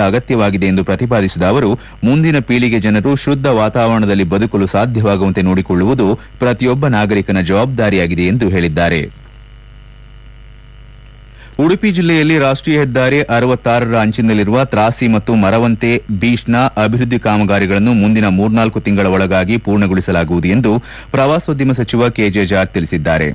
ಅಗತ್ಯವಾಗಿದೆ ಎಂದು ಪ್ರತಿಪಾದಿಸಿದ ಅವರು ಮುಂದಿನ ಪೀಳಿಗೆ ಜನರು ಶುದ್ಧ ವಾತಾವರಣದಲ್ಲಿ ಬದುಕಲು ಸಾಧ್ಯವಾಗುವಂತೆ ನೋಡಿಕೊಳ್ಳುವುದು ಪ್ರತಿಯೊಬ್ಬ ನಾಗರಿಕನ ಜವಾಬ್ದಾರಿಯಾಗಿದೆ ಎಂದು ಹೇಳಿದ್ದಾರೆ ಉಡುಪಿ ಜಿಲ್ಲೆಯಲ್ಲಿ ರಾಷ್ಟ್ರೀಯ ಹೆದ್ದಾರಿ ಅರವತ್ತಾರರ ಅಂಚಿನಲ್ಲಿರುವ ತ್ರಾಸಿ ಮತ್ತು ಮರವಂತೆ ಬೀಚ್ನ ಅಭಿವೃದ್ಧಿ ಕಾಮಗಾರಿಗಳನ್ನು ಮುಂದಿನ ಮೂರ್ನಾಲ್ಕು ತಿಂಗಳ ಒಳಗಾಗಿ ಪೂರ್ಣಗೊಳಿಸಲಾಗುವುದು ಎಂದು ಪ್ರವಾಸೋದ್ಯಮ ಸಚಿವ ಕೆಜೆ ಜಾರ್ಜ್ ತಿಳಿಸಿದ್ದಾರೆ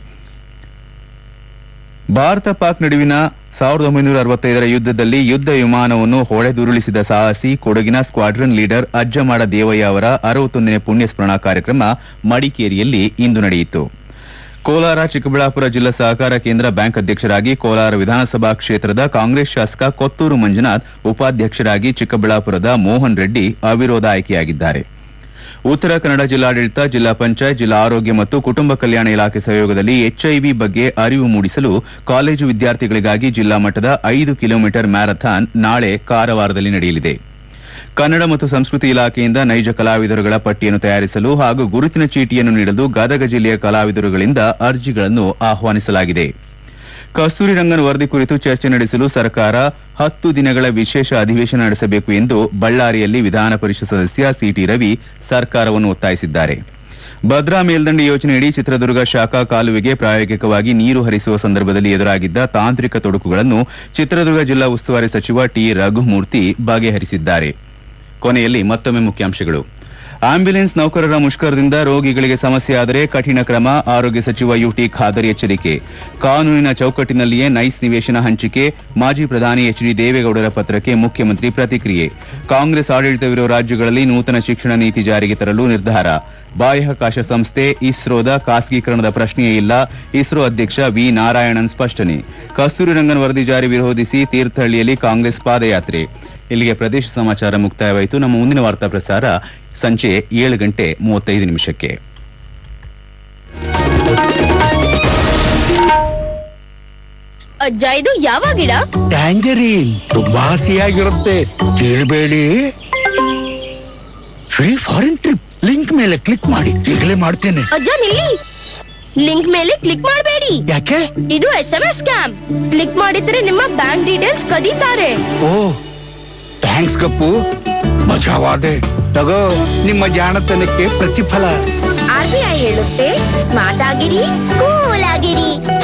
ಭಾರತ ಪಾಕ್ ನಡುವಿನ ಸಾವಿರದ ಒಂಬೈನೂರ ಅರವತ್ತೈದರ ಯುದ್ದದಲ್ಲಿ ಯುದ್ಧ ವಿಮಾನವನ್ನು ಹೊಡೆದುರುಳಿಸಿದ ಸಾಹಸಿ ಕೊಡಗಿನ ಸ್ಕ್ವಾಡ್ರನ್ ಲೀಡರ್ ಅಜ್ಜಮಾಡ ದೇವಯ್ಯ ಅವರ ಅರವತ್ತೊಂದನೇ ಪುಣ್ಯಸ್ಮರಣಾ ಕಾರ್ಯಕ್ರಮ ಮಡಿಕೇರಿಯಲ್ಲಿ ಇಂದು ನಡೆಯಿತು ಕೋಲಾರ ಚಿಕ್ಕಬಳ್ಳಾಪುರ ಜಿಲ್ಲಾ ಸಹಕಾರ ಕೇಂದ್ರ ಬ್ಯಾಂಕ್ ಅಧ್ಯಕ್ಷರಾಗಿ ಕೋಲಾರ ವಿಧಾನಸಭಾ ಕ್ಷೇತ್ರದ ಕಾಂಗ್ರೆಸ್ ಶಾಸಕ ಕೊತ್ತೂರು ಮಂಜುನಾಥ್ ಉಪಾಧ್ಯಕ್ಷರಾಗಿ ಚಿಕ್ಕಬಳ್ಳಾಪುರದ ಮೋಹನ್ ರೆಡ್ಡಿ ಅವಿರೋಧ ಆಯ್ಕೆಯಾಗಿದ್ದಾರೆ ಉತ್ತರ ಕನ್ನಡ ಜಿಲ್ಲಾಡಳಿತ ಜಿಲ್ಲಾ ಪಂಚಾಯತ್ ಜಿಲ್ಲಾ ಆರೋಗ್ಯ ಮತ್ತು ಕುಟುಂಬ ಕಲ್ಯಾಣ ಇಲಾಖೆ ಸಹಯೋಗದಲ್ಲಿ ಎಚ್ಐವಿ ಬಗ್ಗೆ ಅರಿವು ಮೂಡಿಸಲು ಕಾಲೇಜು ವಿದ್ಯಾರ್ಥಿಗಳಿಗಾಗಿ ಜಿಲ್ಲಾ ಮಟ್ಟದ ಐದು ಕಿಲೋಮೀಟರ್ ಮ್ಯಾರಥಾನ್ ನಾಳೆ ಕಾರವಾರದಲ್ಲಿ ನಡೆಯಲಿದೆ ಕನ್ನಡ ಮತ್ತು ಸಂಸ್ಕೃತಿ ಇಲಾಖೆಯಿಂದ ನೈಜ ಕಲಾವಿದರುಗಳ ಪಟ್ಟಿಯನ್ನು ತಯಾರಿಸಲು ಹಾಗೂ ಗುರುತಿನ ಚೀಟಿಯನ್ನು ನೀಡಲು ಗದಗ ಜಿಲ್ಲೆಯ ಕಲಾವಿದರುಗಳಿಂದ ಅರ್ಜಿಗಳನ್ನು ಆಹ್ವಾನಿಸಲಾಗಿದೆ ಕಸ್ತೂರಿ ರಂಗನ್ ವರದಿ ಕುರಿತು ಚರ್ಚೆ ನಡೆಸಲು ಸರ್ಕಾರ ಹತ್ತು ದಿನಗಳ ವಿಶೇಷ ಅಧಿವೇಶನ ನಡೆಸಬೇಕು ಎಂದು ಬಳ್ಳಾರಿಯಲ್ಲಿ ವಿಧಾನ ಪರಿಷತ್ ಸದಸ್ಯ ಸಿಟಿ ರವಿ ಸರ್ಕಾರವನ್ನು ಒತ್ತಾಯಿಸಿದ್ದಾರೆ ಭದ್ರಾ ಮೇಲ್ದಂಡೆ ಯೋಜನೆಯಡಿ ಚಿತ್ರದುರ್ಗ ಶಾಖಾ ಕಾಲುವೆಗೆ ಪ್ರಾಯೋಗಿಕವಾಗಿ ನೀರು ಹರಿಸುವ ಸಂದರ್ಭದಲ್ಲಿ ಎದುರಾಗಿದ್ದ ತಾಂತ್ರಿಕ ತೊಡಕುಗಳನ್ನು ಚಿತ್ರದುರ್ಗ ಜಿಲ್ಲಾ ಉಸ್ತುವಾರಿ ಸಚಿವ ಟಿ ರಘುಮೂರ್ತಿ ಬಗೆಹರಿಸಿದ್ದಾರೆ ಕೊನೆಯಲ್ಲಿ ಮತ್ತೊಮ್ಮೆ ಮುಖ್ಯಾಂಶಗಳು ಆಂಬ್ಯುಲೆನ್ಸ್ ನೌಕರರ ಮುಷ್ಕರದಿಂದ ರೋಗಿಗಳಿಗೆ ಸಮಸ್ಯೆ ಆದರೆ ಕಠಿಣ ಕ್ರಮ ಆರೋಗ್ಯ ಸಚಿವ ಯುಟಿ ಖಾದರ್ ಎಚ್ಚರಿಕೆ ಕಾನೂನಿನ ಚೌಕಟ್ಟಿನಲ್ಲಿಯೇ ನೈಸ್ ನಿವೇಶನ ಹಂಚಿಕೆ ಮಾಜಿ ಪ್ರಧಾನಿ ಎಚ್ ಡಿ ದೇವೇಗೌಡರ ಪತ್ರಕ್ಕೆ ಮುಖ್ಯಮಂತ್ರಿ ಪ್ರತಿಕ್ರಿಯೆ ಕಾಂಗ್ರೆಸ್ ಆಡಳಿತವಿರುವ ರಾಜ್ಯಗಳಲ್ಲಿ ನೂತನ ಶಿಕ್ಷಣ ನೀತಿ ಜಾರಿಗೆ ತರಲು ನಿರ್ಧಾರ ಬಾಹ್ಯಾಕಾಶ ಸಂಸ್ಥೆ ಇಸ್ರೋದ ಖಾಸಗೀಕರಣದ ಪ್ರಶ್ನೆಯೇ ಇಲ್ಲ ಇಸ್ರೋ ಅಧ್ಯಕ್ಷ ವಿ ನಾರಾಯಣನ್ ಸ್ಪಷ್ಟನೆ ಕಸ್ತೂರಿ ರಂಗನ್ ವರದಿ ಜಾರಿ ವಿರೋಧಿಸಿ ತೀರ್ಥಹಳ್ಳಿಯಲ್ಲಿ ಕಾಂಗ್ರೆಸ್ ಪಾದಯಾತ್ರೆ ಇಲ್ಲಿಗೆ ಪ್ರದೇಶ ಸಮಾಚಾರ ಮುಕ್ತಾಯವಾಯಿತು ನಮ್ಮ ಮುಂದಿನ ವಾರ್ತಾ ಪ್ರಸಾರ ಸಂಜೆ ಏಳು ಗಂಟೆ ಮೂವತ್ತೈದು ನಿಮಿಷಕ್ಕೆ ಅಜ್ಜ ಇದು ಯಾವ ಗಿಡ ಟ್ಯಾಂಜರೀನ್ ತುಂಬಾ ಹಸಿಯಾಗಿರುತ್ತೆ ಕೇಳಬೇಡಿ ಫ್ರೀ ಫಾರಿನ್ ಟ್ರಿಪ್ ಲಿಂಕ್ ಮೇಲೆ ಕ್ಲಿಕ್ ಮಾಡಿ ಈಗಲೇ ಮಾಡ್ತೇನೆ ಅಜ್ಜ ನಿಲ್ಲಿ ಲಿಂಕ್ ಮೇಲೆ ಕ್ಲಿಕ್ ಮಾಡಬೇಡಿ ಯಾಕೆ ಇದು S M S scam click ಮಾಡಿದ್ರೆ ನಿಮ್ಮ ಬ್ಯಾಂಕ್ ಡೀಟೇಲ್ಸ್ ಕದೀತಾರೆ ಓ ಥ್ಯಾಂಕ್ಸ್ ಕಪ್ಪು ಮಜಾವಾದೆ ತಗೋ ನಿಮ್ಮ ಜಾಣತನಕ್ಕೆ ಪ್ರತಿಫಲ ಆರ್ ಬಿ ಐ ಹೇಳುತ್ತೆ ಸ್ಮಾರ್ಟ್ ಆಗಿರಿ ಕೂಲ್ ಆಗಿರಿ